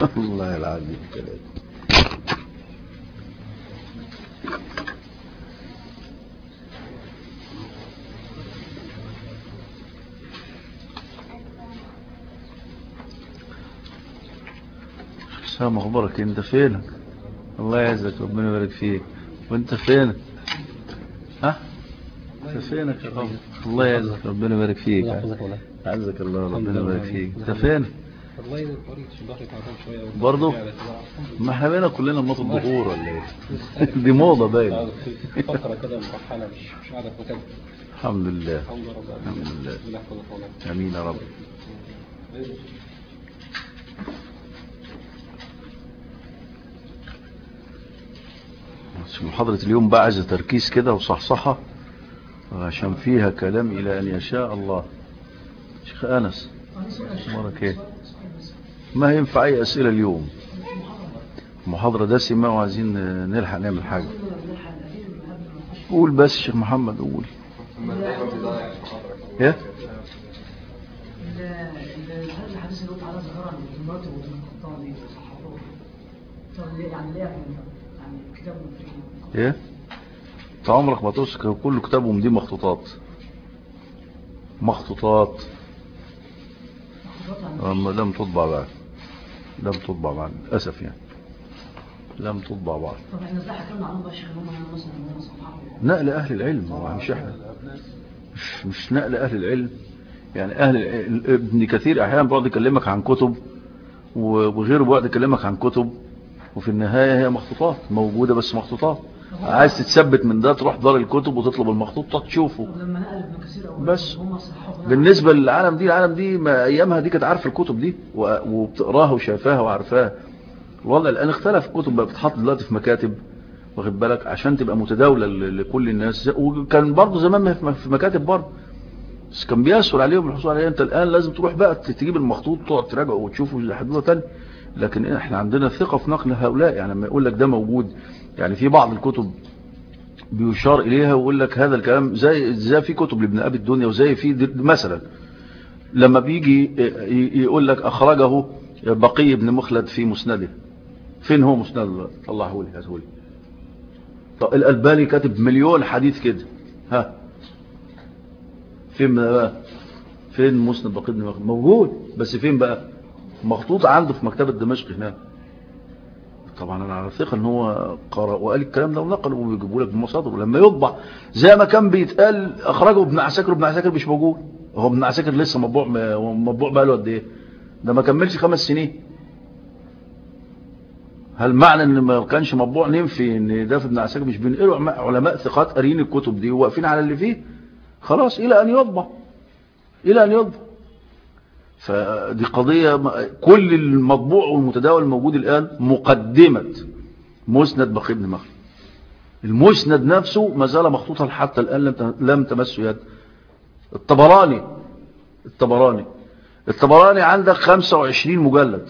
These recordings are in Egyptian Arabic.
والله العظيم كلام سام اخبارك انت فينك الله يعزك ربنا يبارك فيك وانت فينك ها انت فينك يا رب الله يعزك ربنا يبارك فيك يحفظك ولا عزك الله الحمد ربنا لله. يبارك فيك انت فين والله ده طريق ظهري تعبان شويه برضه؟ ما احنا بقينا كلنا موت الظهور ولا ايه دي موضه باينه فقره كده مرحله مش مش قاعده في مكان الحمد لله الحمد لله رب العالمين الحمد لله ربنا يحفظك ولا امين يا رب بس محاضرة اليوم بقى عايزة تركيز كده وصحصحة عشان فيها كلام إلى أن يشاء الله شيخ أنس أخبارك إيه ما ينفع أي أسئلة اليوم محاضرة دسمة وعايزين نلحق نعمل حاجة قول بس شيخ محمد قول ايه هذا الحديث اللي قلت على ظهر عن المراتب والمقطع دي صححوه طب ليه يعني ليه يعني يعني كتاب مفيش ايه انت عمرك ما تمسك كل كتابهم دي مخطوطات مخطوطات مخطوطات عن أما لم تطبع بعد لم تطبع بعد للأسف يعني لم تطبع بعد طب احنا ازاي حكينا عنهم بقى يا شيخ ان هم مثلا هم صححوا نقل أهل العلم هو مش احنا مش, مش نقل أهل العلم يعني أهل العلم ابن كثير أحيانا بيقعد يكلمك عن كتب وغيره بيقعد يكلمك عن كتب وفي النهاية هي مخطوطات موجودة بس مخطوطات عايز تتثبت من ده تروح دار الكتب وتطلب المخطوط تشوفه طب لما نقل ابن كثير او بس. هم صححوا بالنسبة للعالم دي العالم دي ما أيامها دي كانت عارفة الكتب دي و- وبتقراها وشايفاها وعارفاها الوضع الآن اختلف الكتب بقى بتتحط دلوقتي في مكاتب واخد بالك عشان تبقى متداولة ل- لكل الناس وكان برضه زمان ما في- في مكاتب برضه بس كان بيسهل عليهم الحصول عليها انت الآن لازم تروح بقى تجيب المخطوط تقعد تراجعه وتشوفه لحدوده تاني لكن احنا عندنا ثقة في نقل هؤلاء يعني لما يقول لك ده موجود يعني في بعض الكتب بيشار إليها ويقول لك هذا الكلام زي زي في كتب لابن أبي الدنيا وزي في د- مثلا لما بيجي ي- يقول لك أخرجه بقي بن مخلد في مسنده فين هو مسنده دلوقتي؟ طلعه لي هاته لي طب الألباني كاتب مليون حديث كده ها فين بقى فين مسند بقي بن مخلد موجود بس فين بقى مخطوط عنده في مكتبة دمشق هناك طبعا انا على ثقه ان هو قرأ وقال الكلام ده ونقل وبيجيبوا لك بمصادر لما يطبع زي ما كان بيتقال اخرجه ابن عساكر ابن عساكر مش موجود هو ابن عساكر لسه مطبوع مطبوع بقى له قد ايه ده ما كملش خمس سنين هل معنى ان ما كانش مطبوع ننفي ان ده في ابن عساكر مش بينقلوا عم- علماء ثقات قاريين الكتب دي وواقفين على اللي فيه خلاص الى ان يطبع الى ان يطبع فدي قضية م- كل المطبوع والمتداول الموجود الآن مقدمة مسند بقي بن مخلد المسند نفسه ما زال مخطوطا حتى الآن لم ت- لم تمسه يد الطبراني الطبراني الطبراني عندك 25 مجلد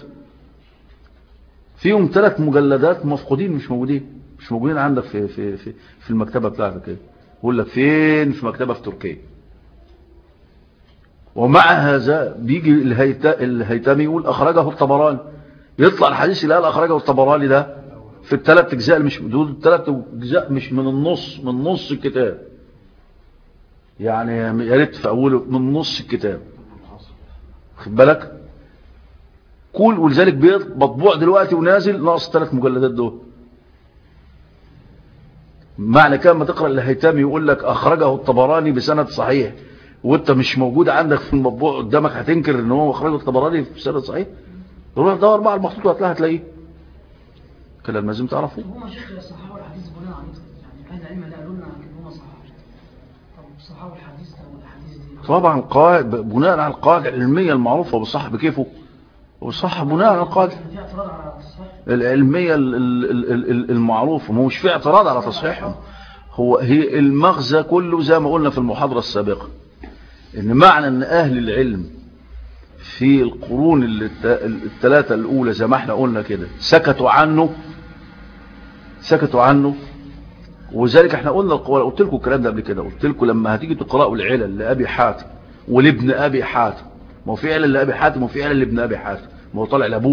فيهم ثلاث مجلدات مفقودين مش موجودين مش موجودين عندك في في في, في المكتبة بتاعتك كده يقول لك فين في مكتبة في تركيا ومع هذا بيجي الهيت... الهيتمي يقول أخرجه الطبراني يطلع الحديث اللي قال أخرجه الطبراني ده في الثلاث أجزاء مش دول الثلاث أجزاء مش من النص من نص الكتاب يعني يا ريت في أوله من نص الكتاب خد بالك كل ولذلك بيط- مطبوع دلوقتي ونازل ناقص ثلاث مجلدات دول معنى كده ما تقرأ الهيتمي يقول لك أخرجه الطبراني بسند صحيح وانت مش موجود عندك في المطبوع قدامك هتنكر ان هو اخرجه الطبراني في سند صحيح روح دور بقى على المخطوط هتلاقيه هتلاقيه كلام لازم تعرفه هم شيخ صححوا الحديث بناء على يعني اهل العلم اللي قالوا لنا ان هم صححوا طب صححوا الحديث ده والاحاديث دي طبعا قاعد بناء على القاعدة العلمية المعروفة بالصح بكيفه وصح بناء على القاعدة كان في اعتراض على التصحيح العلمية ال- ال- ال- ال- المعروفة ما هوش في اعتراض على تصحيحهم هو هي المغزى كله زي ما قلنا في المحاضرة السابقة ان معنى ان اهل العلم في القرون الت- الثلاثة الاولى زي ما احنا قلنا كده سكتوا عنه سكتوا عنه وذلك احنا قلنا القوال قلت لكم الكلام ده قبل كده قلت لكم لما هتيجي تقرأوا العلل لأبي حاتم ولابن أبي حاتم ما هو في علل لأبي حاتم وفي علل لابن أبي حاتم ما هو طالع لأبوه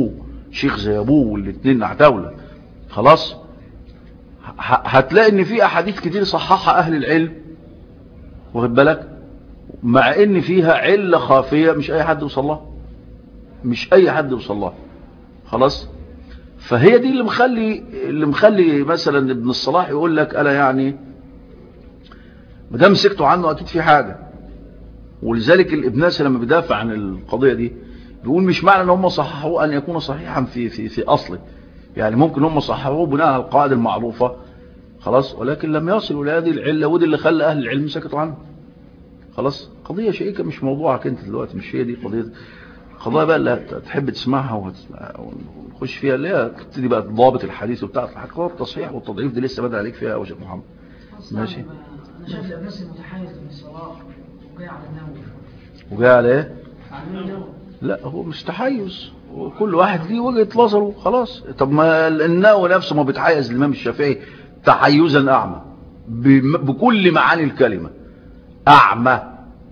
شيخ زي ابوه والاثنين عتاولة خلاص ه- هتلاقي ان في احاديث كتير صححها اهل العلم واخد بالك مع ان فيها علة خافية مش اي حد يوصل لها مش اي حد يوصل لها خلاص فهي دي اللي مخلي اللي مخلي مثلا ابن الصلاح يقول لك انا يعني ما دام سكتوا عنه اكيد في حاجه ولذلك الابناس لما بيدافع عن القضيه دي بيقول مش معنى ان هم صححوه ان يكون صحيحا في في في اصله يعني ممكن هم صححوه بناء على القواعد المعروفه خلاص ولكن لم يصلوا لهذه العله ودي اللي خلى اهل العلم سكتوا عنه خلاص قضيه شيقه مش موضوعك انت دلوقتي مش هي دي قضيه قضايا بقى اللي هتحب تسمعها وهت- ونخش فيها اللي هي تبتدي بقى ضابط الحديث وبتاع الحقيقه التصحيح والتضعيف دي لسه بدأ عليك فيها يا شيخ محمد ماشي. انا شايف الناس المتحيز للصلاح وجاي على النووي وجاي على ايه على النووي لا هو مش تحيز وكل واحد ليه وجهة نظره خلاص طب ما الناوي نفسه ما بيتحيز الإمام الشافعي تحيزا أعمى بم- بكل معاني الكلمة أعمى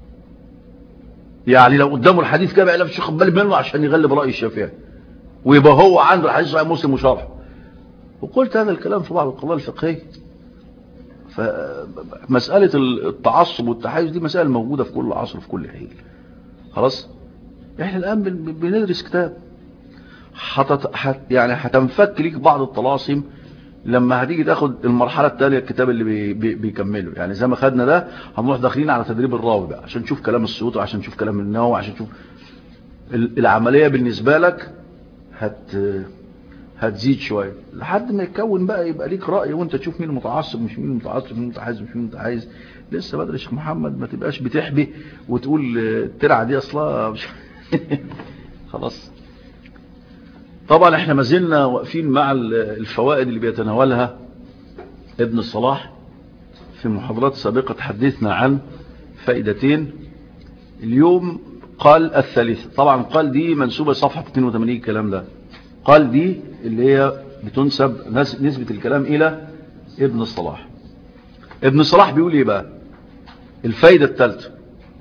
يعني لو قدامه الحديث كده بقى مش واخد بالي منه عشان يغلب رأي الشافعي ويبقى هو عنده الحديث صحيح مسلم وشرحه وقلت هذا الكلام في بعض القضايا الفقهية فمسألة التعصب والتحيز دي مسائل موجودة في كل عصر وفي كل حين خلاص احنا الان بن- بندرس كتاب حتت... حت... يعني هتنفك ليك بعض الطلاسم لما هتيجي تاخد المرحلة الثانية الكتاب اللي بي... بي... بيكمله يعني زي ما خدنا ده هنروح داخلين على تدريب الراوي بقى عشان نشوف كلام السيوطي عشان نشوف كلام النووي عشان نشوف ال- العملية بالنسبة لك هت هتزيد شوية لحد ما يتكون بقى يبقى ليك رأي وانت تشوف مين المتعصب مش مين المتعصب مين المتحيز مش مين المتحيز لسه بدري يا شيخ محمد ما تبقاش بتحبي وتقول آه، الترعة دي اصلا مش خلاص طبعا احنا ما زلنا واقفين مع ال- الفوائد اللي بيتناولها ابن الصلاح في محاضرات سابقة تحدثنا عن فائدتين اليوم قال الثالثة طبعا قال دي منسوبة صفحة 82 الكلام ده قال دي اللي هي بتنسب نس- نسبة الكلام إلى ابن الصلاح ابن الصلاح بيقول ايه بقى الفايدة الثالثة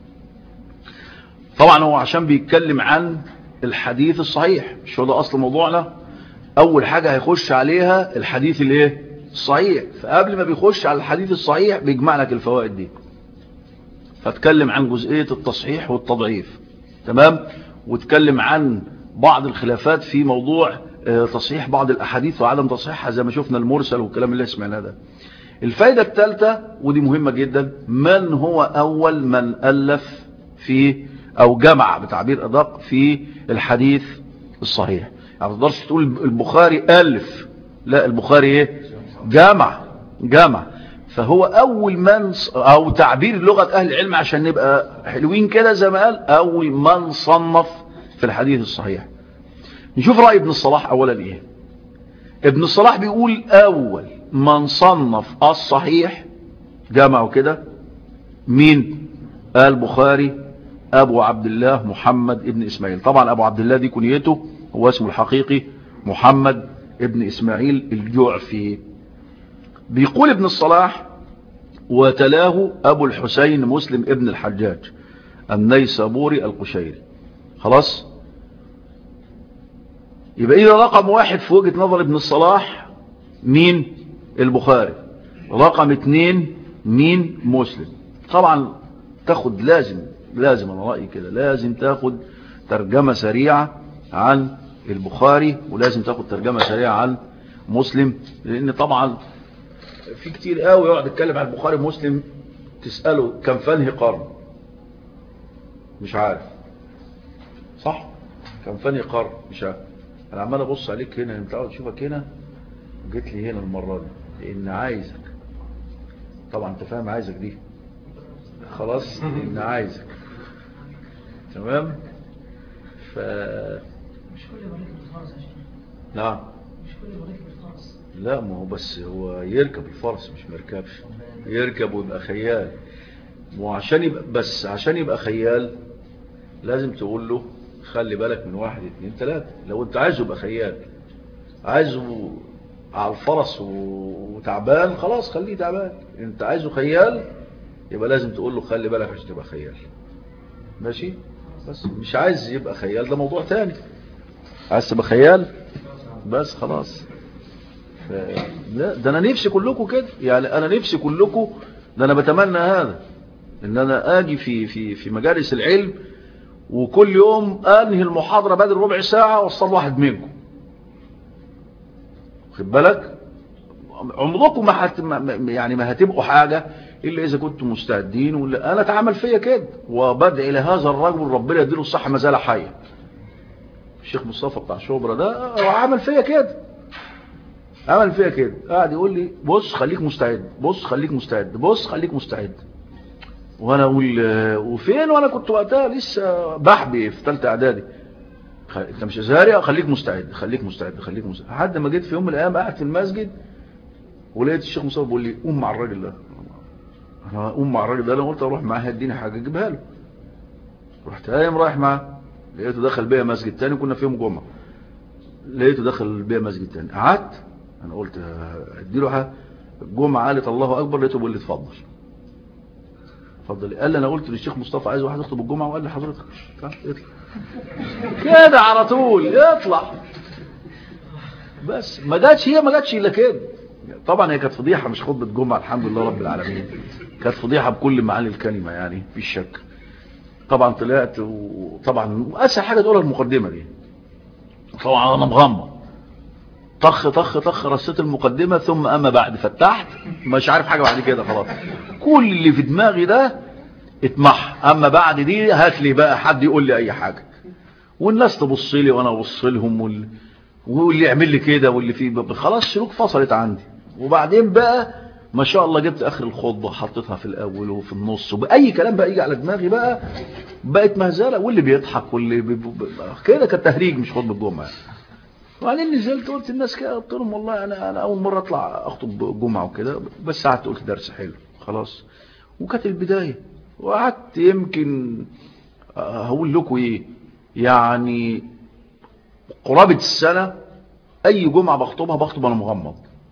طبعا هو عشان بيتكلم عن الحديث الصحيح مش هو ده أصل موضوعنا أول حاجة هيخش عليها الحديث الايه الصحيح فقبل ما بيخش على الحديث الصحيح بيجمع لك الفوائد دي فاتكلم عن جزئية التصحيح والتضعيف تمام واتكلم عن بعض الخلافات في موضوع آه، تصحيح بعض الأحاديث وعدم تصحيحها زي ما شفنا المرسل والكلام اللي سمعناه ده الفايدة الثالثة ودي مهمة جدا من هو أول من ألف في أو جمع بتعبير أدق في الحديث الصحيح يعني ما تقدرش تقول البخاري ألف لا البخاري إيه جمع جمع فهو أول من ص- أو تعبير لغة أهل العلم عشان نبقى حلوين كده زي ما قال أول من صنف في الحديث الصحيح نشوف رأي ابن الصلاح أولا إيه ابن الصلاح بيقول أول من صنف الصحيح جمعوا كده مين البخاري أبو عبد الله محمد ابن إسماعيل طبعا أبو عبد الله دي كنيته هو اسمه الحقيقي محمد ابن إسماعيل الجعفي بيقول ابن الصلاح وتلاه أبو الحسين مسلم ابن الحجاج النيسابوري القشيري خلاص يبقى إذا رقم واحد في وجهة نظر ابن الصلاح مين البخاري رقم اتنين مين مسلم طبعا تاخد لازم لازم انا رأيي كده لازم تاخد ترجمة سريعة عن البخاري ولازم تاخد ترجمة سريعة عن مسلم لان طبعا في كتير قوي يقعد يتكلم عن البخاري ومسلم تسأله كان فنهي قرن مش عارف صح كان فنهي قرن مش عارف انا عمال ابص عليك هنا انت قاعد اشوفك هنا جيت لي هنا المرة دي لان عايزك طبعا انت فاهم عايزك دي خلاص لان عايزك تمام ف مش كل يبقى ليك بالفرس يا شيخ نعم مش كل يبقى ليك بالفرس لا ما هو بس هو يركب الفرس مش مركبش يركب ويبقى خيال وعشان يبقى بس عشان يبقى خيال لازم تقول له خلي بالك من واحد اتنين تلاتة لو انت عايزه يبقى خيال عايزه على الفرس و- وتعبان خلاص خليه تعبان انت عايزه خيال يبقى لازم تقول له خلي بالك عشان تبقى خيال ماشي بس مش عايز يبقى خيال ده موضوع تاني عايز تبقى خيال بس خلاص ف... لا ده انا نفسي كلكم كده يعني انا نفسي كلكم ده انا بتمنى هذا ان انا اجي في في في مجالس العلم وكل يوم انهي المحاضره بدل ربع ساعه واوصل واحد منكم خد بالك عمركم ما هت... ما- يعني ما هتبقوا حاجه الا اذا كنتم مستعدين ولا انا اتعامل فيا كده وبدعي لهذا الرجل ربنا يديله الصحه ما زال حيا الشيخ مصطفى بتاع شبرا ده هو عمل فيا كده عمل فيا كده قاعد يقول لي بص خليك مستعد بص خليك مستعد بص خليك مستعد وانا اقول آه، وفين وانا كنت وقتها لسه بحبي في ثالثه اعدادي خ- انت مش ازهري خليك مستعد خليك مستعد خليك مستعد لحد ما جيت في يوم من الايام قاعد في المسجد ولقيت الشيخ مصطفى بيقول لي قوم مع الراجل ده انا اقوم مع الراجل ده انا قلت اروح معاه هديني حاجه اجيبها له رحت قايم رايح معاه لقيته دخل بيا مسجد تاني كنا في يوم جمعه لقيته دخل بيا مسجد تاني قعدت انا قلت اديله حاجه الجمعه قالت الله اكبر لقيته بيقول لي اتفضل اتفضل قال لي انا قلت للشيخ مصطفى عايز واحد يخطب الجمعه وقال لي حضرتك تعال اطلع كده على طول اطلع بس ما جاتش هي ما جاتش الا كده طبعا هي كانت فضيحه مش خطبه جمعه الحمد لله رب العالمين كانت فضيحه بكل معاني الكلمه يعني مفيش شك طبعا طلعت وطبعا اسهل حاجه تقولها المقدمه دي طبعا انا مغمض طخ طخ طخ رصيت المقدمه ثم اما بعد فتحت مش عارف حاجه بعد كده خلاص كل اللي في دماغي ده اتمح اما بعد دي هات لي بقى حد يقول لي اي حاجه والناس تبص لي وانا ابص لهم وال... واللي يعمل لي كده واللي فيه خلاص السلوك فصلت عندي وبعدين بقى ما شاء الله جبت اخر الخطبه حطيتها في الاول وفي النص وباي كلام بقى يجي على دماغي بقى بقت مهزله واللي بيضحك واللي بي... بي... كده كان تهريج مش خطبه جمعه وبعدين نزلت قلت الناس كده قلت لهم والله انا انا اول مره اطلع اخطب جمعه وكده بس قعدت قلت درس حلو خلاص وكانت البدايه وقعدت يمكن آه، هقول لكم ايه يعني قرابه السنه اي جمعه بخطبها بخطب انا مغمض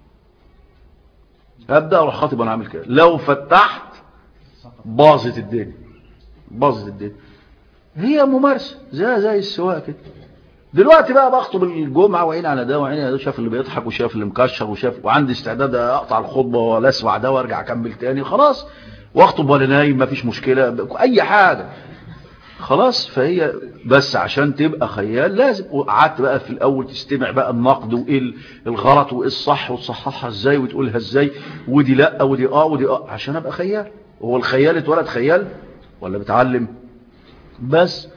ابدا اروح خاطب وانا عامل كده لو فتحت باظت الدنيا باظت الدنيا هي ممارسه زي زي السواقه كده دلوقتي بقى بخطب الجمعه وعين على ده وعين على ده شاف اللي بيضحك وشاف اللي مكشر وشاف وعندي استعداد اقطع الخطبه ولا اسمع ده وارجع اكمل تاني خلاص واخطب ولا نايم مفيش مشكله اي حاجه خلاص فهي بس عشان تبقى خيال لازم وقعدت بقى في الاول تستمع بقى النقد وايه الغلط وايه الصح وتصححها ازاي وتقولها ازاي ودي لا ودي اه ودي اه عشان ابقى خيال هو الخيال اتولد خيال ولا بتعلم بس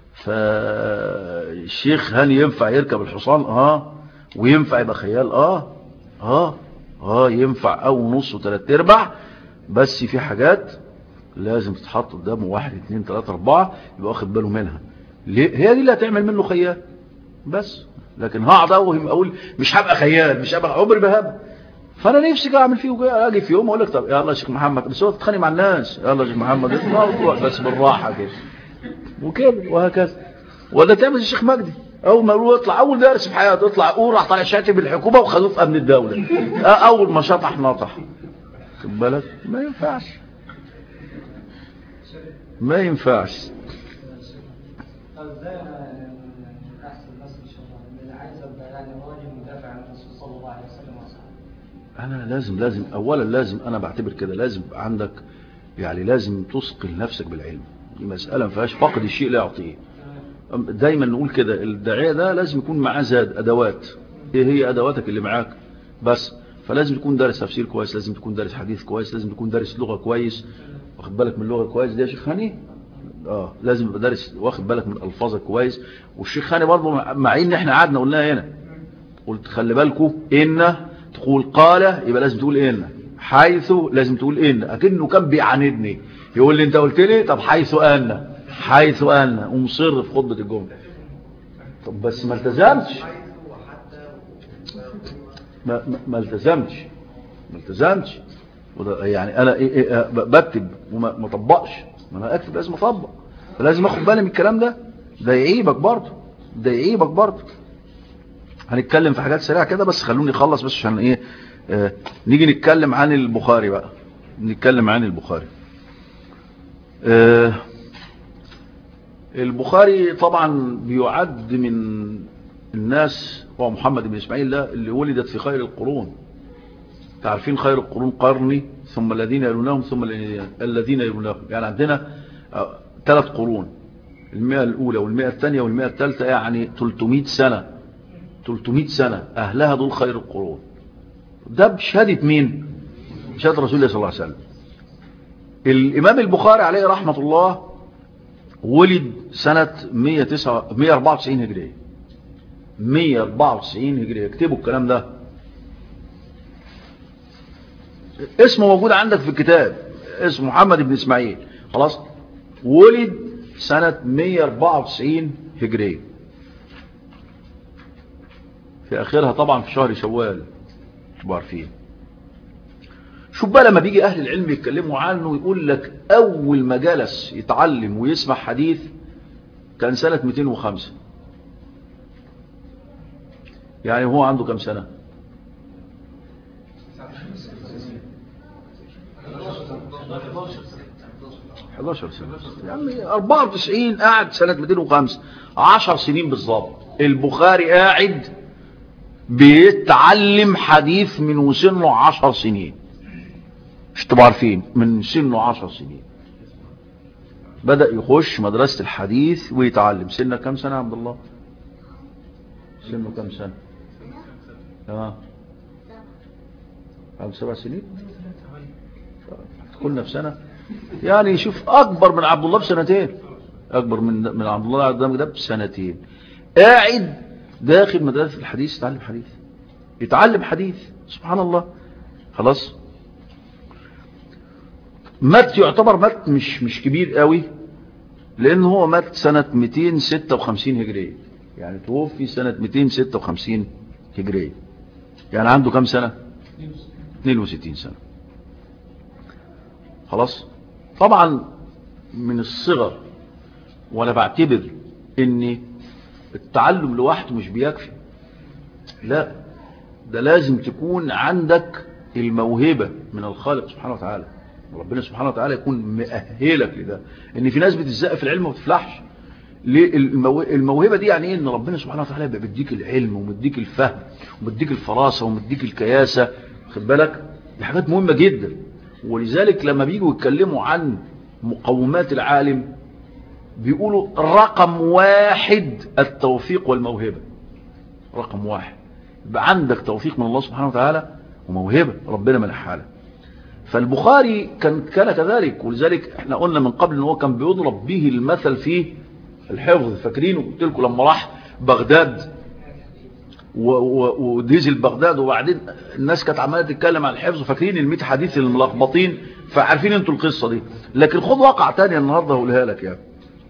فالشيخ هاني ينفع يركب الحصان اه وينفع يبقى خيال اه اه اه ينفع او نص وثلاث ارباع بس في حاجات لازم تتحط قدامه واحد اتنين تلاتة اربعة يبقى واخد باله منها ليه هي دي اللي هتعمل منه خيال بس لكن هقعد اوهم اقول مش هبقى خيال مش هبقى عمري ما هبقى فانا نفسي كده اعمل فيه كده اجي في يوم اقول لك طب يلا يا شيخ محمد بس هو تتخانق مع الناس يلا يا شيخ محمد اطلع بس بالراحه كده وكده وهكذا ولا تعمل الشيخ مجدي اول ما يقول اطلع اول درس في حياته اطلع قول راح طالع شاتم الحكومه وخذوه في امن الدوله اول ما شطح نطح خد بالك ما ينفعش ما ينفعش طب ازاي انا احسن الناس ان شاء الله ان انا عايز ابقى يعني راجل مدافع عن الرسول صلى الله عليه وسلم واصحابه انا لازم لازم اولا لازم انا بعتبر كده لازم يبقى عندك يعني لازم تثقل نفسك بالعلم دي مسألة ما فيهاش فقد الشيء لا يعطيه دايما نقول كده الداعية ده لازم يكون معاه زاد ادوات ايه هي ادواتك اللي معاك بس فلازم تكون دارس تفسير كويس لازم تكون دارس حديث كويس لازم تكون دارس لغة كويس واخد بالك من اللغة كويس دي يا شيخ هاني اه لازم يبقى دارس واخد بالك من الفاظك كويس والشيخ هاني برضه مع ان احنا قعدنا قلناها هنا قلت خلي بالكم ان تقول قال يبقى لازم تقول ان حيث لازم تقول ان اكنه كان بيعاندني يقول لي انت قلت لي طب حيث ان حيث ان ومصر في خطبه الجمعه طب بس ما التزمتش ما, ما, ما التزمتش ما التزمتش وده يعني انا إيه إيه بكتب وما ما طبقش ما انا اكتب لازم اطبق فلازم اخد بالي من الكلام ده ده يعيبك برضه ده يعيبك برضه هنتكلم في حاجات سريعه كده بس خلوني اخلص بس عشان ايه آه نيجي نتكلم عن البخاري بقى نتكلم عن البخاري آه البخاري طبعا بيعد من الناس هو محمد بن إسماعيل ده اللي ولدت في خير القرون تعرفين خير القرون قرني ثم الذين يلونهم ثم الذين يلونهم يعني عندنا ثلاث قرون المئة الأولى والمئة الثانية والمئة الثالثة يعني 300 سنة 300 سنة أهلها دول خير القرون ده بشهادة مين بشهادة رسول الله صلى الله عليه وسلم الإمام البخاري عليه رحمة الله ولد سنة 194 هجرية 194 هجرية اكتبوا الكلام ده اسمه موجود عندك في الكتاب اسمه محمد بن اسماعيل خلاص ولد سنة 194 هجرية في اخرها طبعا في شهر شوال تبقوا عارفين شوف بقى لما بيجي اهل العلم يتكلموا عنه يقول لك اول ما جلس يتعلم ويسمع حديث كان سنة 205 يعني هو عنده كم سنة 11 سنة يعني 94 قاعد سنة 205 10 سنين بالظبط البخاري قاعد بيتعلم حديث من وسنه 10 سنين مش تبقوا عارفين من سنه 10 سنين بدأ يخش مدرسة الحديث ويتعلم سنة كم سنة يا عبد الله سنه كم سنة تمام عنده سبع سنين كنا في سنة يعني شوف أكبر من عبد الله بسنتين أكبر من من عبد الله قدامك ده بسنتين قاعد داخل مدرسة الحديث يتعلم حديث يتعلم حديث سبحان الله خلاص مات يعتبر مات مش مش كبير قوي لأن هو مات سنة 256 هجرية يعني توفي سنة 256 هجرية يعني عنده كم سنة 62 سنة خلاص طبعا من الصغر وانا بعتبر ان التعلم لوحده مش بيكفي لا ده لازم تكون عندك الموهبة من الخالق سبحانه وتعالى ربنا سبحانه وتعالى يكون مؤهلك لده ان في ناس بتزق في العلم وما بتفلحش ليه الموهبة دي يعني ايه ان ربنا سبحانه وتعالى يبقى بيديك العلم ومديك الفهم ومديك الفراسة ومديك الكياسة خد بالك دي حاجات مهمة جدا ولذلك لما بيجوا يتكلموا عن مقومات العالم بيقولوا رقم واحد التوفيق والموهبة رقم واحد يبقى عندك توفيق من الله سبحانه وتعالى وموهبة ربنا منحها لك فالبخاري كان كان كذلك ولذلك احنا قلنا من قبل ان هو كان بيضرب به المثل في الحفظ فاكرين وقلت لكم لما راح بغداد ونزل بغداد وبعدين الناس كانت عماله تتكلم عن الحفظ فاكرين ال 100 حديث الملخبطين فعارفين انتوا القصه دي لكن خد واقع تاني النهارده هقولها لك يعني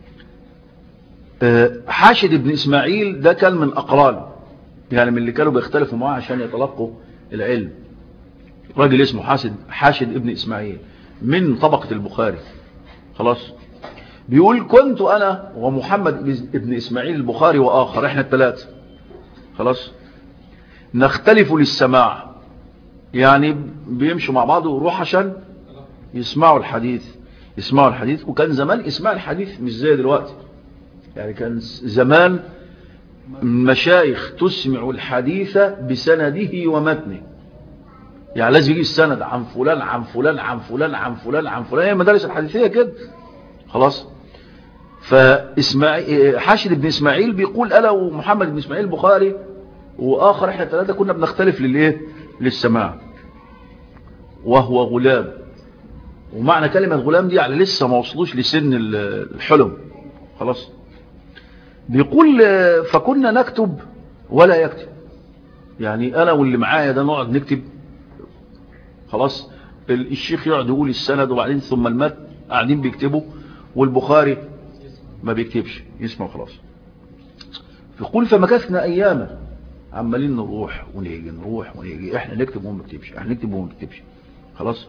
حاشد بن اسماعيل ده كان من اقران يعني من اللي كانوا بيختلفوا معاه عشان يتلقوا العلم راجل اسمه حاشد حاشد ابن اسماعيل من طبقه البخاري خلاص بيقول كنت انا ومحمد ابن اسماعيل البخاري واخر احنا الثلاثه خلاص نختلف للسماع يعني بيمشوا مع بعض ويروح عشان يسمعوا الحديث يسمعوا الحديث وكان زمان اسماع الحديث مش زي دلوقتي يعني كان زمان مشايخ تسمع الحديث بسنده ومتنه يعني لازم يجي السند عن فلان عن فلان عن فلان عن فلان عن فلان هي المدارس الحديثية كده خلاص فاسماعيل حاشد بن اسماعيل بيقول انا ومحمد بن اسماعيل البخاري واخر احنا ثلاثه كنا بنختلف للايه للسماع وهو غلام ومعنى كلمه غلام دي يعني لسه ما وصلوش لسن الحلم خلاص بيقول فكنا نكتب ولا يكتب يعني انا واللي معايا ده نقعد نكتب خلاص الشيخ يقعد يقول السند وبعدين ثم المتن قاعدين بيكتبوا والبخاري ما بيكتبش يسمع خلاص يقول فمكثنا اياما عمالين نروح ونيجي نروح ونيجي احنا نكتب وما نكتبش احنا نكتب وما نكتبش خلاص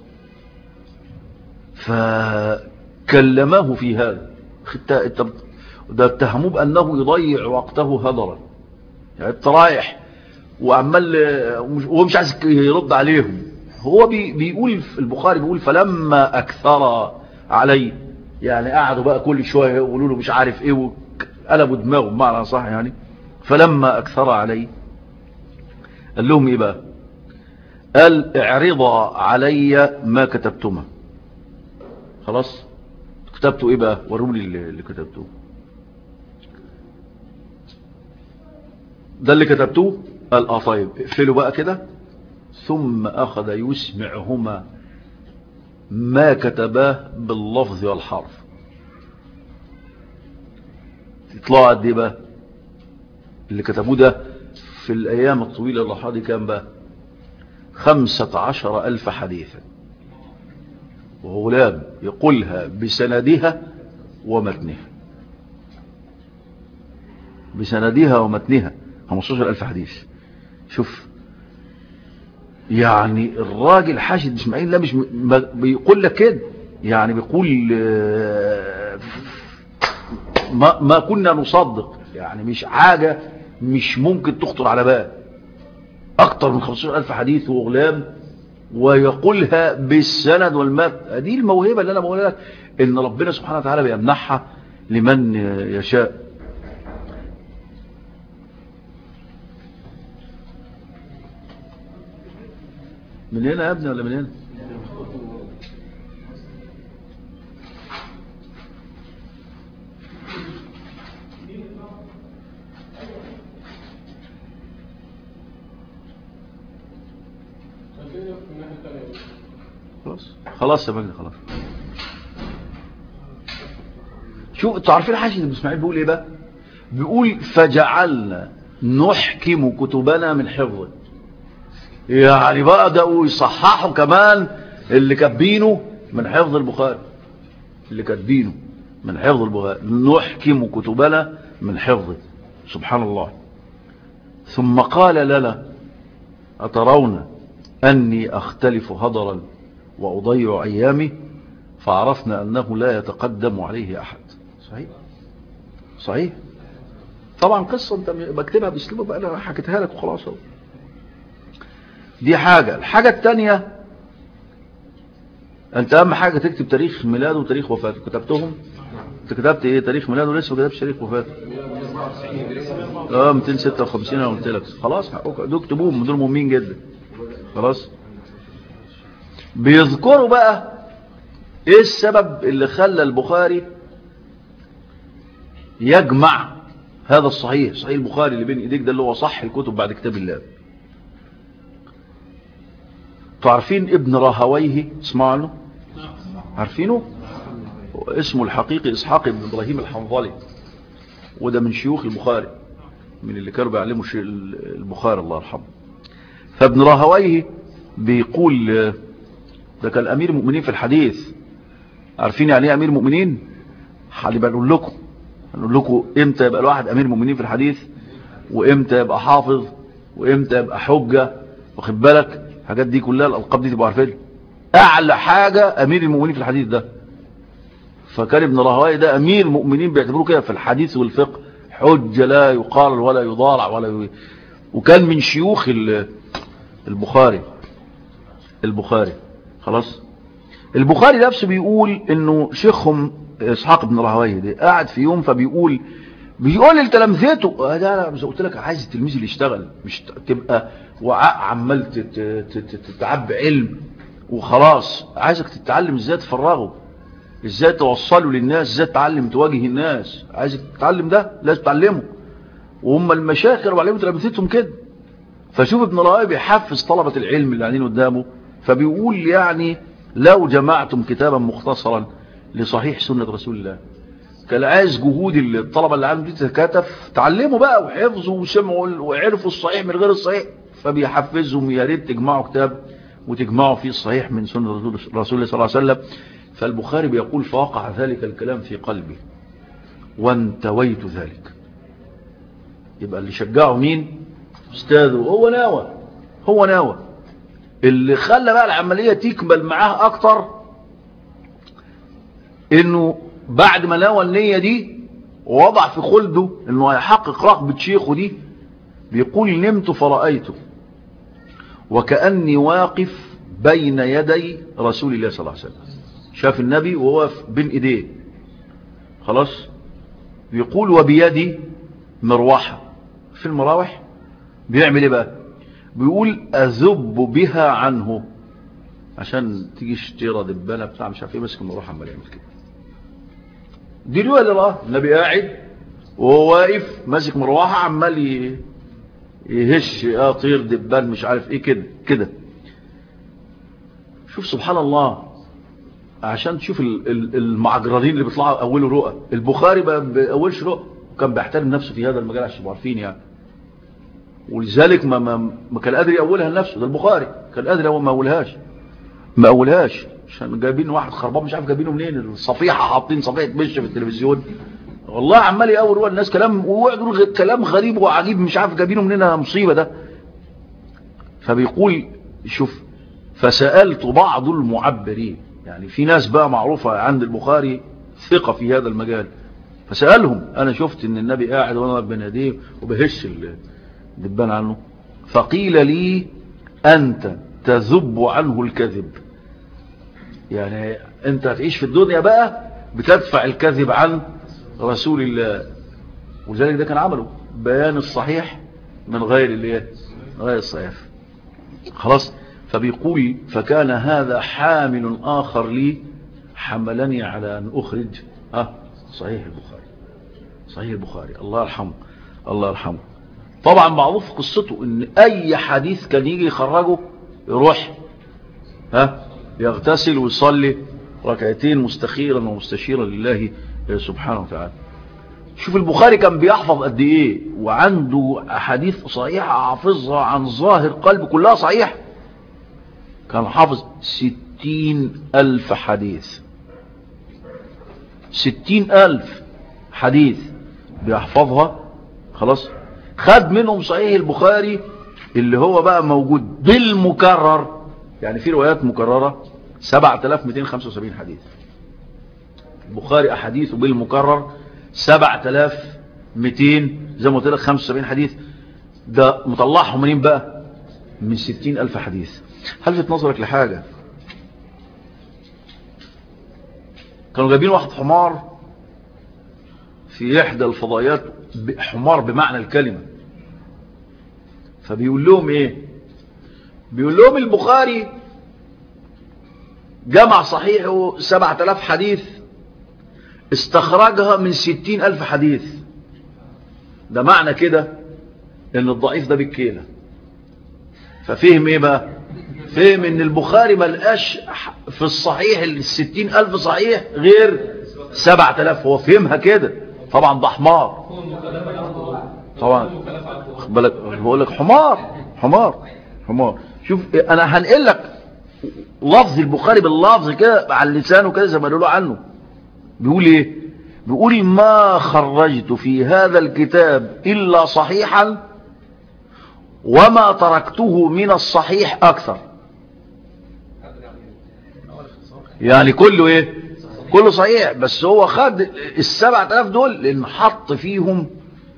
فكلمه في هذا ده اتهموه بانه يضيع وقته هدرا يعني انت رايح وعمال وهو مش عايز يرد عليهم هو بي بيقول في البخاري بيقول فلما اكثر علي يعني قعدوا بقى كل شويه يقولوا له مش عارف ايه وقلبوا دماغه بمعنى صح يعني فلما أكثر علي قال لهم إيه بقى قال اعرض علي ما كتبتما خلاص كتبتوا إيه بقى وروني اللي اللي كتبتوه ده اللي كتبتوه قال اه طيب اقفلوا بقى كده ثم أخذ يسمعهما ما كتباه باللفظ والحرف يطلعوا قد ايه بقى اللي كتبوه ده في الأيام الطويلة اللي حاضي كام بقى خمسة عشر ألف حديثا وغلام يقولها بسندها ومتنها بسندها ومتنها 15 ألف حديث شوف يعني الراجل حاشد اسماعيل ده مش م- ما- بيقول لك كده يعني بيقول آه، ما, ما كنا نصدق يعني مش حاجة مش ممكن تخطر على بال اكتر من 15 ألف حديث وغلام ويقولها بالسند والمتن دي الموهبة اللي انا بقولها لك ان ربنا سبحانه وتعالى بيمنحها لمن يشاء من هنا يا ابني ولا من هنا خلاص خلاص يا مجدي خلاص شوف انتوا عارفين حاشد بن اسماعيل بيقول ايه بقى بيقول فجعلنا نحكم كتبنا من حفظه يعني بدأوا يصححوا كمان اللي كاتبينه من حفظ البخاري اللي كاتبينه من حفظ البخاري نحكم كتبنا من حفظه سبحان الله ثم قال لنا أترون أني أختلف هضرا وأضيع أيامي فعرفنا أنه لا يتقدم عليه أحد صحيح صحيح طبعا قصة انت بكتبها باسلوب بقى انا حكيتها لك وخلاص اهو دي حاجة الحاجة التانية انت اهم حاجة تكتب تاريخ ميلاده وتاريخ وفاته كتبتهم انت كتبت ايه تاريخ ميلاده لسه ما كتبتش تاريخ وفاته اه 256 انا قلت لك خلاص حقوق دول اكتبوهم دول مهمين جدا خلاص بيذكروا بقى ايه السبب اللي خلى البخاري يجمع هذا الصحيح صحيح البخاري اللي بين ايديك ده اللي هو صح الكتب بعد كتاب الله تعرفين ابن راهويه اسمعوا عنه عارفينه اسمه الحقيقي اسحاق بن ابراهيم الحنظلي وده من شيوخ البخاري من اللي كانوا بيعلموا شي- البخاري الله يرحمه فابن راهويه بيقول آه، ده كان امير المؤمنين في الحديث عارفين يعني ايه امير المؤمنين هنبقى نقول لكم هنقول لكم امتى يبقى الواحد امير المؤمنين في الحديث وامتى يبقى حافظ وامتى يبقى حجة واخد بالك الحاجات دي كلها الالقاب دي تبقوا عارفينها اعلى حاجة امير المؤمنين في الحديث ده فكان ابن راهويه ده امير المؤمنين بيعتبروه كده في الحديث والفقه حجة لا يقال ولا يضارع ولا ي... وكان من شيوخ ال- البخاري البخاري خلاص البخاري نفسه بيقول انه شيخهم اسحاق بن راهويه ده قاعد في يوم فبيقول بيقول لتلامذته آه ده انا زي قلت لك عايز التلميذ اللي يشتغل مش ت- تبقى وعاء عمال تت- تت- تتعب علم وخلاص عايزك تتعلم ازاي تفرغه ازاي توصله للناس ازاي تتعلم تواجه الناس عايزك تتعلم ده لازم تعلمه وهم المشايخ كانوا بيعلموا تلامذتهم كده فشوف ابن راهويه بيحفز طلبة العلم اللي قاعدين قدامه فبيقول يعني لو جمعتم كتابا مختصرا لصحيح سنة رسول الله كان عايز جهود الطلبة اللي عندهم دي تتكاتف تعلموا بقى وحفظوا وسمعوا وعرفوا الصحيح من غير الصحيح فبيحفزهم يا ريت تجمعوا كتاب وتجمعوا فيه الصحيح من سنة رسول رسول الله صلى الله عليه وسلم فالبخاري بيقول فوقع ذلك الكلام في قلبي وانتويت ذلك يبقى اللي شجعه مين استاذه هو ناوى هو ناوى اللي خلى بقى العملية تكمل معاه اكتر انه بعد ما نوى النية دي ووضع في خلده انه هيحقق رغبة شيخه دي بيقول نمت فرأيته وكأني واقف بين يدي رسول الله صلى الله عليه وسلم شاف النبي وهو بين ايديه خلاص بيقول وبيدي مروحة في المراوح بيعمل ايه بقى بيقول اذب بها عنه عشان تيجي اشترى دبانه بتاع مش عارف ايه ماسك المروحه عمال يعمل كده دي روايه اللي راه النبي قاعد وهو واقف ماسك مروحه عمال ي- يهش اه طير دبان مش عارف ايه كده كده شوف سبحان الله عشان تشوف ال- ال- المعجرين اللي بيطلعوا اولوا رؤى البخاري ما بيأولش رؤى وكان بيحترم نفسه في هذا المجال عشان تبقوا عارفين يعني ولذلك ما, ما, ما كان قادر يأولها لنفسه ده البخاري كان قادر هو ما أولهاش ما أولهاش عشان جايبين واحد خربان مش عارف جايبينه منين الصفيحة حاطين صفيحة مش في التلفزيون والله عمال يقول رؤى الناس كلام ويقول غ- كلام غريب وعجيب مش عارف جايبينه منين مصيبة ده فبيقول شوف فسألت بعض المعبرين يعني في ناس بقى معروفة عند البخاري ثقة في هذا المجال فسألهم أنا شفت إن النبي قاعد وأنا بين يديه وبهش الدبان عنه فقيل لي أنت تذب عنه الكذب يعني أنت هتعيش في الدنيا بقى بتدفع الكذب عن رسول الله ولذلك ده كان عمله بيان الصحيح من غير الايه غير الصحيح خلاص فبيقول فكان هذا حامل آخر لي حملني على أن أخرج ها صحيح البخاري صحيح البخاري الله يرحمه الله يرحمه طبعا معروف قصته ان اي حديث كان يجي يخرجه يروح ها يغتسل ويصلي ركعتين مستخيرا ومستشيرا لله سبحانه وتعالى شوف البخاري كان بيحفظ قد ايه وعنده احاديث صحيحة حافظها عن ظاهر قلب كلها صحيح كان حافظ ستين الف حديث ستين الف حديث بيحفظها خلاص خد منهم صحيح البخاري اللي هو بقى موجود بالمكرر يعني في روايات مكررة 7275 حديث البخاري أحاديثه بالمكرر 7200 زي ما قلت لك 75 حديث ده مطلعهم منين بقى من 60 ألف حديث هلفت نظرك لحاجة كانوا جايبين واحد حمار في إحدى الفضائيات حمار بمعنى الكلمة فبيقول لهم ايه بيقول لهم البخاري جمع صحيحه سبعة الاف حديث استخرجها من ستين الف حديث ده معنى كده ان الضعيف ده بالكيلة ففهم ايه بقى فهم ان البخاري ملقاش في الصحيح الستين الف صحيح غير سبعة الاف هو فهمها كده طبعا ده حمار طبعا خد بالك بقول لك حمار حمار حمار شوف انا هنقل لك لفظ البخاري باللفظ كده على لسانه كده زي ما قالوا عنه بيقول ايه بيقول ما خرجت في هذا الكتاب الا صحيحا وما تركته من الصحيح اكثر يعني كله ايه كله صحيح بس هو خد السبعة الاف دول لان حط فيهم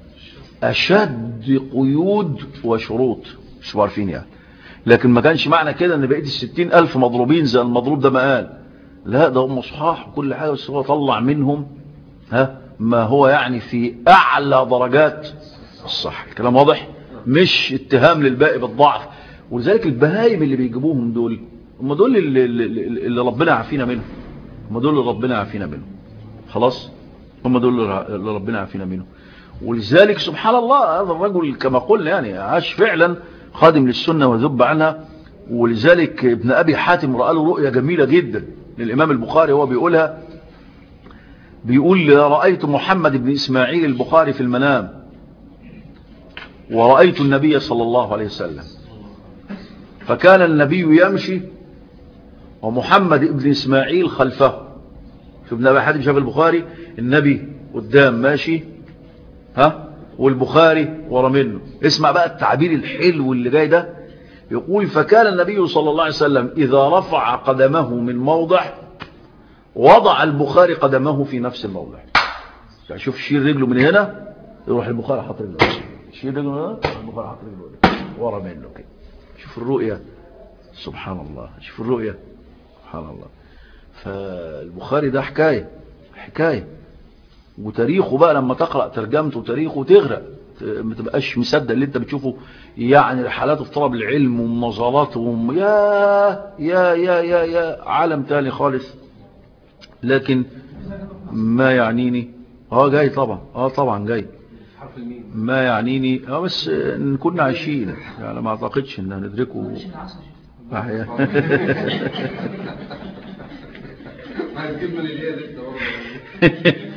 اشد قيود وشروط مش عارفين يعني لكن ما كانش معنى كده ان بقيت الستين الف مضروبين زي المضروب ده ما قال لا ده هم صحاح وكل حاجة بس هو طلع منهم ها ما هو يعني في اعلى درجات الصح الكلام واضح مش اتهام للباقي بالضعف ولذلك البهايم اللي بيجيبوهم دول هم دول اللي, اللي, اللي ربنا عافينا منهم هم دول اللي ربنا عافينا منهم خلاص هم دول اللي ربنا عافينا منهم ولذلك سبحان الله هذا الرجل كما قلنا يعني عاش فعلا خادم للسنة وذب عنها ولذلك ابن أبي حاتم رأى له رؤية جميلة جدا للإمام البخاري هو بيقولها بيقول رأيت محمد بن إسماعيل البخاري في المنام ورأيت النبي صلى الله عليه وسلم فكان النبي يمشي ومحمد بن إسماعيل خلفه شوف ابن أبي حاتم شاف البخاري النبي قدام ماشي ها والبخاري ورا منه اسمع بقى التعبير الحلو اللي جاي ده يقول فكان النبي صلى الله عليه وسلم إذا رفع قدمه من موضع وضع البخاري قدمه في نفس الموضع يعني شوف شيل رجله من هنا يروح البخاري حاط رجله شيل رجله من هنا البخاري حاط رجله ورا منه كده شوف الرؤية سبحان الله شوف الرؤية سبحان الله فالبخاري ده حكاية حكاية وتاريخه بقى لما تقرأ ترجمته وتاريخه تغرق ما تبقاش مصدق اللي انت بتشوفه يعني رحلات في طلب العلم ومناظرات وم... يا يا يا يا يا عالم تاني خالص لكن ما يعنيني اه جاي طبعا اه طبعا جاي حرف الميم ما يعنيني اه بس ان كنا عايشين يعني ما اعتقدش ان هندركه معلش العسل أحيانا. هنجيب من الياء لسه برضه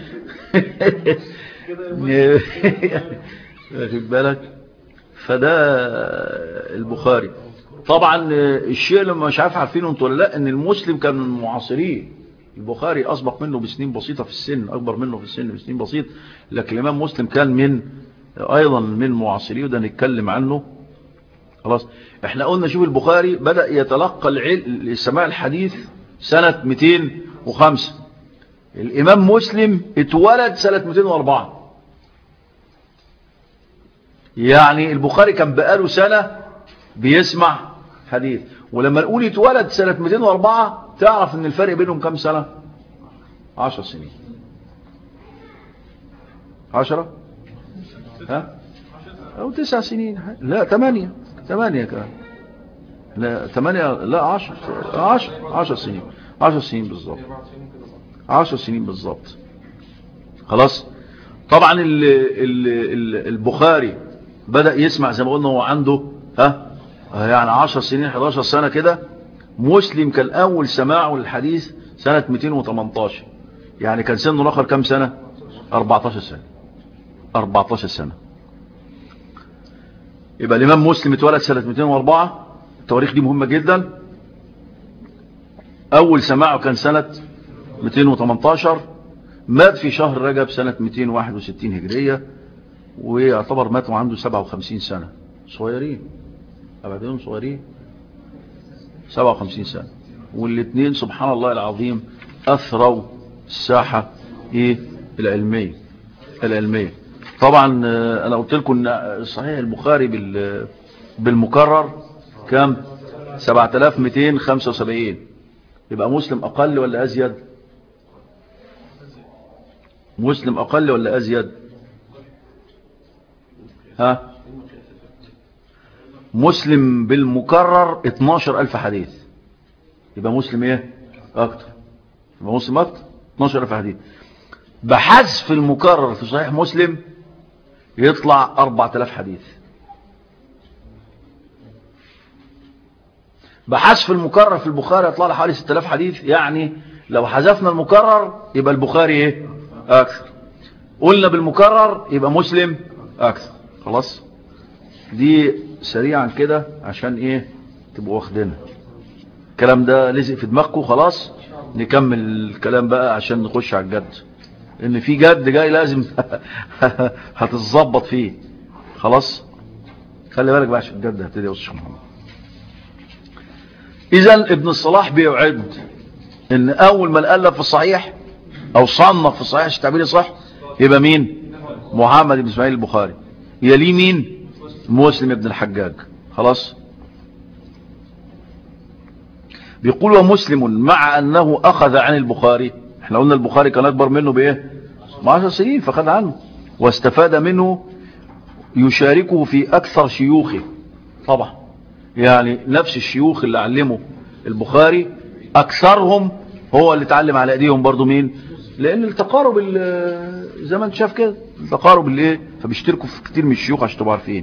واخد بالك فده البخاري طبعا الشيء اللي مش عارف عارفينه انتوا ولا لا ان المسلم كان من المعاصرين البخاري اسبق منه بسنين بسيطه في السن اكبر منه في السن بسنين بسيط لكن الامام مسلم كان من ايضا من معاصريه وده نتكلم عنه خلاص احنا قلنا شوف البخاري بدأ يتلقى العلم السماع الحديث سنة 205 الامام مسلم اتولد سنة 204 يعني البخاري كان بقاله سنة بيسمع حديث ولما نقول اتولد سنة 204 تعرف ان الفرق بينهم كم سنة 10 سنين 10 ها او تسع سنين لا ثمانية ثمانية كمان لا ثمانية لا عشر عشر عشر سنين عشر سنين بالظبط عشر سنين بالظبط خلاص طبعا ال ال ال البخاري بدأ يسمع زي ما قلنا هو عنده ها يعني 10 سنين 11 سنة كده مسلم كان أول سماعه للحديث سنة 218 يعني كان سنه الآخر كم سنة 14 سنة 14 سنة يبقى الإمام مسلم اتولد سنة 204 التواريخ دي مهمة جدا أول سماعه كان سنة 218 مات في شهر رجب سنة 261 هجرية ويعتبر مات وعنده 57 سنة صغيرين أبعدهم صغيرين 57 سنة والاثنين سبحان الله العظيم أثروا الساحة إيه العلمية العلمية طبعا آه، أنا قلت لكم أن صحيح البخاري بال بالمكرر كام 7275 يبقى مسلم أقل ولا أزيد مسلم أقل ولا أزيد ها مسلم بالمكرر 12 ألف حديث يبقى مسلم ايه اكتر يبقى مسلم اكتر 12 ألف حديث بحذف المكرر في صحيح مسلم يطلع 4000 حديث بحذف المكرر في البخاري يطلع له حوالي 6000 حديث يعني لو حذفنا المكرر يبقى البخاري ايه اكثر قلنا بالمكرر يبقى مسلم اكثر خلاص دي سريعا كده عشان ايه تبقوا واخدينها الكلام ده لزق في دماغكم خلاص نكمل الكلام بقى عشان نخش على الجد ان في جد جاي لازم هتتظبط فيه خلاص خلي بالك بقى عشان الجد هبتدي يا استاذ محمد اذا ابن الصلاح بيعد ان اول من الف في الصحيح او صنف في الصحيح عشان تعبيري صح يبقى مين محمد بن اسماعيل البخاري يليه مين مسلم ابن الحجاج خلاص بيقول ومسلم مع انه اخذ عن البخاري احنا قلنا البخاري كان اكبر منه بايه ما عشر سنين فخذ عنه واستفاد منه يشاركه في اكثر شيوخه طبعا يعني نفس الشيوخ اللي علموا البخاري اكثرهم هو اللي اتعلم على ايديهم برضو مين لان التقارب ال- زي ما انت شايف كده التقارب الايه فبيشتركوا في كتير من الشيوخ عشان تبقوا عارفين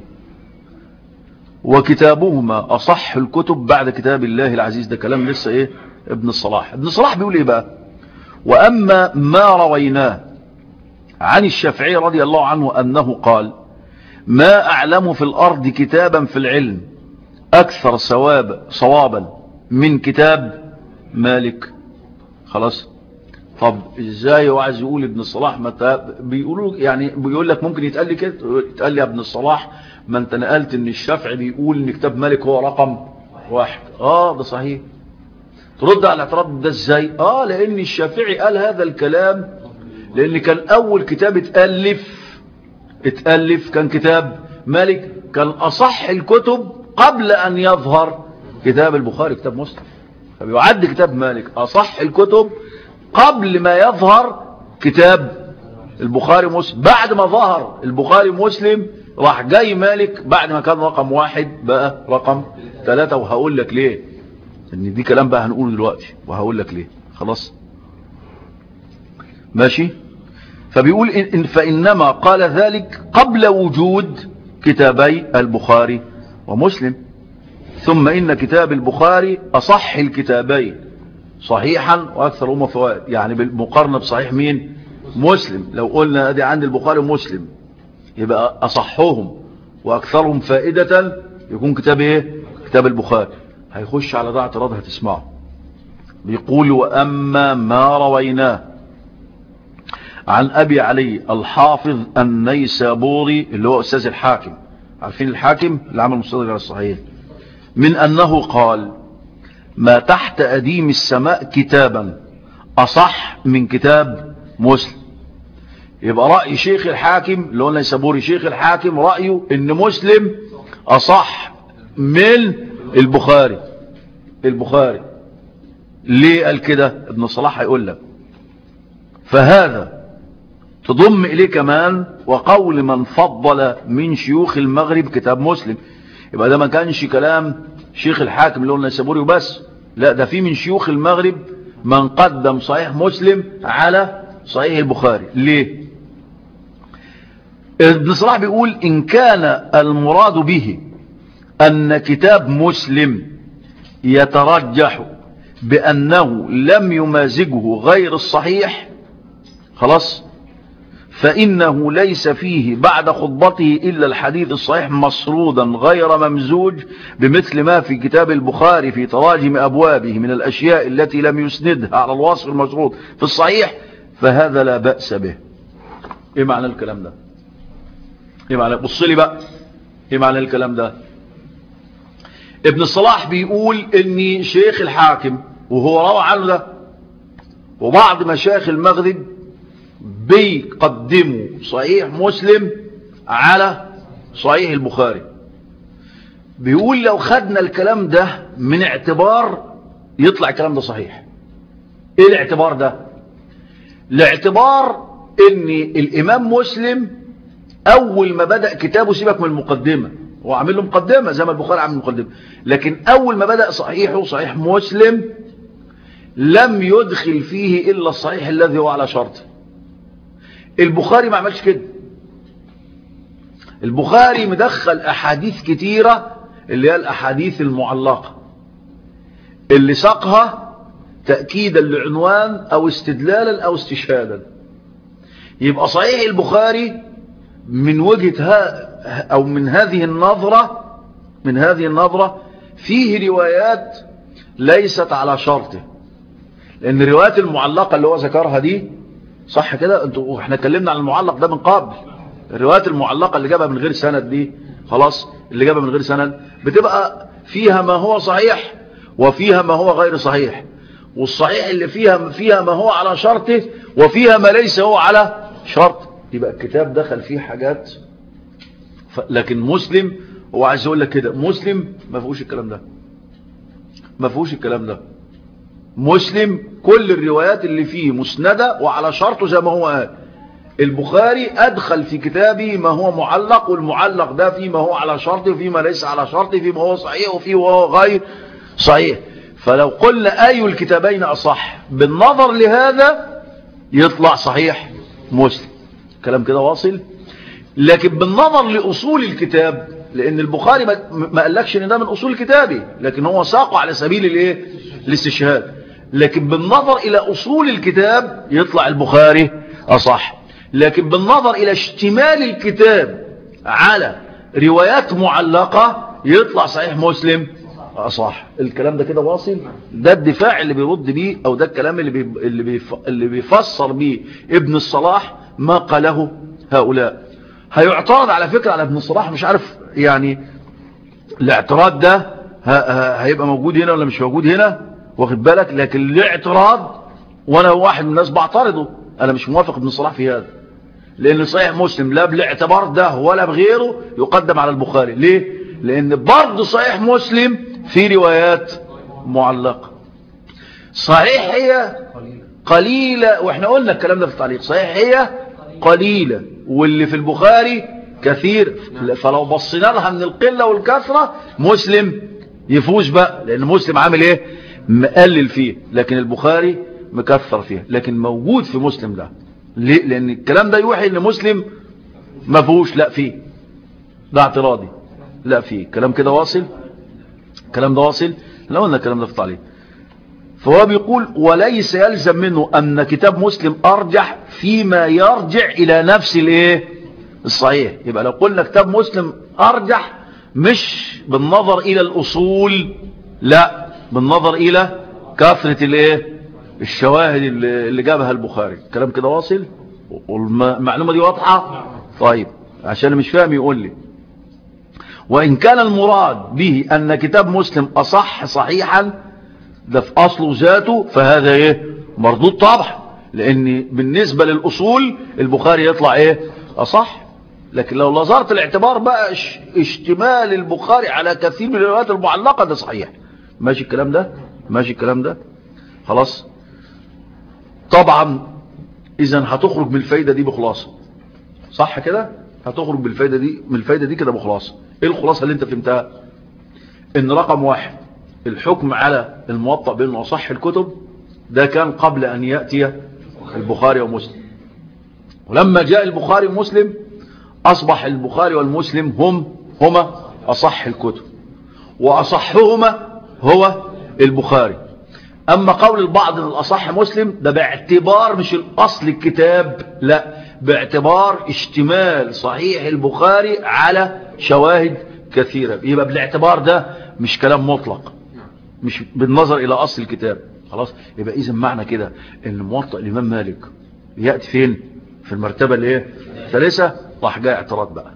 وكتابهما اصح الكتب بعد كتاب الله العزيز ده كلام لسه ايه ابن الصلاح ابن الصلاح بيقول ايه بقى واما ما رويناه عن الشافعي رضي الله عنه انه قال ما اعلم في الارض كتابا في العلم اكثر ثواب صوابا من كتاب مالك خلاص طب ازاي هو عايز يقول ابن الصلاح متى بيقولوا يعني بيقول لك ممكن يتقال لي كده يتقال لي يا ابن الصلاح ما انت نقلت ان الشافعي بيقول ان كتاب مالك هو رقم واحد اه ده صحيح ترد على الاعتراض ده ازاي اه لان الشافعي قال هذا الكلام لان كان اول كتاب اتالف اتالف كان كتاب مالك كان اصح الكتب قبل ان يظهر كتاب البخاري كتاب مسلم فبيعد كتاب مالك اصح الكتب قبل ما يظهر كتاب البخاري مسلم بعد ما ظهر البخاري مسلم راح جاي مالك بعد ما كان رقم واحد بقى رقم ثلاثة وهقول لك ليه ان دي كلام بقى هنقوله دلوقتي وهقول لك ليه خلاص ماشي فبيقول إن إن فإنما قال ذلك قبل وجود كتابي البخاري ومسلم ثم إن كتاب البخاري أصح الكتابين صحيحا وأكثر أمة فوائد يعني بالمقارنة بصحيح مين مسلم لو قلنا دي عند البخاري ومسلم يبقى أصحهم وأكثرهم فائدة يكون كتاب إيه كتاب البخاري هيخش على ده اعتراض هتسمعه بيقول وأما ما رويناه عن أبي علي الحافظ النيسابوري اللي هو أستاذ الحاكم عارفين الحاكم اللي عمل مستدرك على الصحيح من أنه قال ما تحت أديم السماء كتابا أصح من كتاب مسلم يبقى رأي شيخ الحاكم اللي هو النيسابوري شيخ الحاكم رأيه ان مسلم أصح من البخاري البخاري ليه قال كده ابن صلاح هيقول لك فهذا تضم إليه كمان وقول من فضل من شيوخ المغرب كتاب مسلم يبقى ده ما كانش كلام شيخ الحاكم اللي هو النيسابوري وبس لا ده في من شيوخ المغرب من قدم صحيح مسلم على صحيح البخاري ليه ابن صلاح بيقول إن كان المراد به أن كتاب مسلم يترجح بأنه لم يمازجه غير الصحيح خلاص فإنه ليس فيه بعد خطبته إلا الحديث الصحيح مصرودا غير ممزوج بمثل ما في كتاب البخاري في تراجم أبوابه من الأشياء التي لم يسندها على الوصف المشروط في الصحيح فهذا لا بأس به إيه معنى الكلام ده إيه معنى بص لي بقى إيه معنى الكلام ده ابن الصلاح بيقول إن شيخ الحاكم وهو روى عنه ده وبعض مشايخ المغرب بيقدموا صحيح مسلم على صحيح البخاري بيقول لو خدنا الكلام ده من اعتبار يطلع الكلام ده صحيح ايه الاعتبار ده الاعتبار ان الامام مسلم اول ما بدأ كتابه سيبك من المقدمة هو عامل له مقدمة زي ما البخاري عامل مقدمة لكن اول ما بدأ صحيحه صحيح مسلم لم يدخل فيه الا الصحيح الذي هو على شرطه البخاري ما عملش كده البخاري مدخل احاديث كتيرة اللي هي الاحاديث المعلقة اللي ساقها تأكيدا لعنوان او استدلالا او استشهادا يبقى صحيح البخاري من وجهة ها او من هذه النظرة من هذه النظرة فيه روايات ليست على شرطه لان الروايات المعلقة اللي هو ذكرها دي صح كده انتوا احنا اتكلمنا عن المعلق ده من قبل الروايات المعلقة اللي جابها من غير سند دي خلاص اللي جابها من غير سند بتبقى فيها ما هو صحيح وفيها ما هو غير صحيح والصحيح اللي فيها فيها ما هو على شرطه وفيها ما ليس هو على شرط يبقى الكتاب دخل فيه حاجات ف... لكن مسلم هو عايز يقول لك كده مسلم ما فيهوش الكلام ده ما فيهوش الكلام ده مسلم كل الروايات اللي فيه مسندة وعلى شرطه زي ما هو قال البخاري أدخل في كتابه ما هو معلق والمعلق ده فيه ما هو على شرطه وفيه ما ليس على شرطه فيه ما هو صحيح وفيه ما هو غير صحيح فلو قلنا أي الكتابين أصح بالنظر لهذا يطلع صحيح مسلم كلام كده واصل لكن بالنظر لأصول الكتاب لأن البخاري ما قالكش ان ده من أصول كتابه لكن هو ساقه على سبيل الايه الاستشهاد لكن بالنظر إلى أصول الكتاب يطلع البخاري أصح لكن بالنظر إلى اشتمال الكتاب على روايات معلقة يطلع صحيح مسلم أصح الكلام ده كده واصل ده الدفاع اللي بيرد بيه أو ده الكلام اللي, بي اللي, بيف اللي بيفسر بيه ابن الصلاح ما قاله هؤلاء هيعترض على فكرة على ابن الصلاح مش عارف يعني الاعتراض ده هيبقى موجود هنا ولا مش موجود هنا واخد بالك لكن الاعتراض وانا واحد من الناس بعترضه انا مش موافق ابن صلاح في هذا لان صحيح مسلم لا بالاعتبار ده ولا بغيره يقدم على البخاري ليه لان برضه صحيح مسلم في روايات معلقة صحيح هي قليلة واحنا قلنا الكلام ده في التعليق صحيح هي قليلة واللي في البخاري كثير فلو بصينا لها من القلة والكثرة مسلم يفوز بقى لان مسلم عامل ايه مقلل فيه لكن البخاري مكثر فيه لكن موجود في مسلم ده ليه لان الكلام ده يوحي ان مسلم ما فيهوش لا فيه ده اعتراضي لا فيه كلام كده واصل الكلام ده واصل لو قلنا الكلام ده في التعليق فهو بيقول وليس يلزم منه أن كتاب مسلم أرجح فيما يرجع إلى نفس الايه الصحيح يبقى لو قلنا كتاب مسلم أرجح مش بالنظر إلى الأصول لا بالنظر إلى كثرة الايه الشواهد اللي اللي جابها البخاري كلام كده واصل والمعلومة دي واضحة طيب عشان مش فاهم يقول لي وإن كان المراد به أن كتاب مسلم أصح صحيحا ده في أصله ذاته فهذا إيه مردود طبعا لأن بالنسبة للأصول البخاري يطلع إيه أصح لكن لو نظرت الاعتبار بقى اش- اشتمال البخاري على كثير من الروايات المعلقة ده صحيح ماشي الكلام ده ماشي الكلام ده خلاص طبعا إذا هتخرج من الفايدة دي بخلاصة صح كده هتخرج بالفايدة دي من الفايدة دي كده بخلاصة ايه الخلاصة اللي انت فهمتها ان رقم واحد الحكم على الموطأ بانه اصح الكتب ده كان قبل ان يأتي البخاري ومسلم ولما جاء البخاري ومسلم اصبح البخاري والمسلم هم هما اصح الكتب واصحهما هو البخاري اما قول البعض ان الاصح مسلم ده باعتبار مش الاصل الكتاب لا باعتبار اشتمال صحيح البخاري على شواهد كثيرة يبقى بالاعتبار ده مش كلام مطلق مش بالنظر الى اصل الكتاب خلاص يبقى اذا معنى كده ان موطئ الامام مالك يأتي فين في المرتبة اللي هي الثالثة راح جاء اعتراض بقى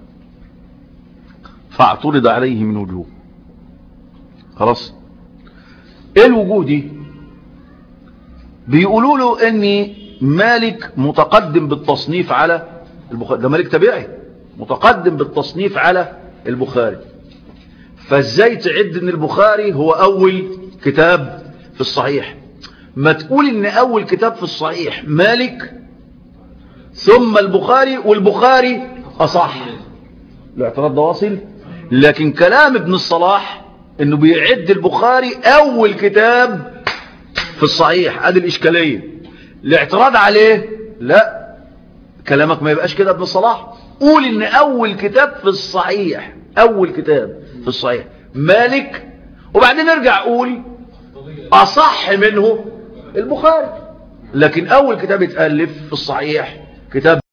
فاعترض عليه من وجوه خلاص ايه الوجوه دي بيقولوا له ان مالك متقدم بالتصنيف على البخاري ده مالك تبعي متقدم بالتصنيف على البخاري فازاي تعد ان البخاري هو اول كتاب في الصحيح ما تقول ان اول كتاب في الصحيح مالك ثم البخاري والبخاري اصح الاعتراض ده واصل لكن كلام ابن الصلاح انه بيعد البخاري اول كتاب في الصحيح ادي الاشكاليه الاعتراض عليه لا كلامك ما يبقاش كده ابن الصلاح قول ان اول كتاب في الصحيح اول كتاب في الصحيح مالك وبعدين نرجع قول اصح منه البخاري لكن اول كتاب اتالف في الصحيح كتاب